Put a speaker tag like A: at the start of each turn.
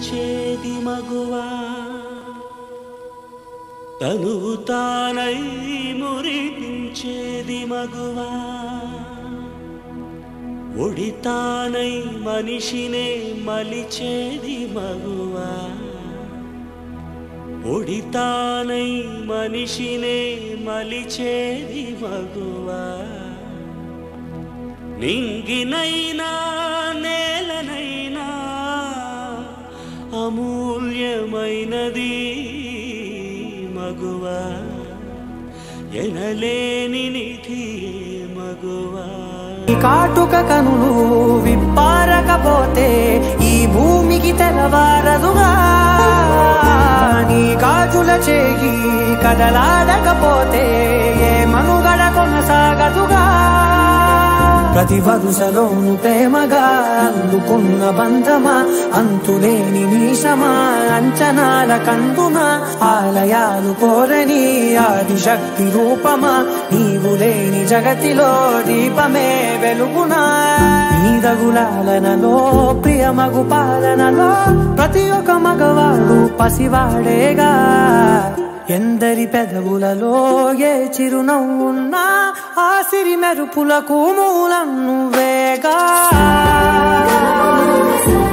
A: మలిచేది మగువా తనువు తానై మురిపించేది మగువా ఒడితానై మనిషినే మలిచేది మగువా ఒడితానై మనిషినే మలిచేది మగువా నింగినైనా నేలనైనా అమూల్యమైనది మగువా ఎనలేని నిధి మగువా
B: ఈ కాటుక కనులు విప్పారకపోతే ఈ భూమికి తెలవారదుగా నీ కాజుల చేయి కదలాడకపోతే ఏ మనుగడ కొనసాగదుగా ప్రతి వరుసలోను ప్రేమగా అందుకున్న బంధమా అంతులేని నీశమా అంచనాల కందున ఆలయాలు కోరని ఆదిశక్తి రూపమా నీవు లేని జగతిలో దీపమే వెలుగునా నీదగులాలనలో ప్రియమగు పాలనలో ప్రతి ఒక్క మగవాడు పసివాడేగా ఎందరి పెదవులలో ఏ చిరునవ్వున్నా ఆ సిరి మెరుపులకు మూలం నువ్వేగా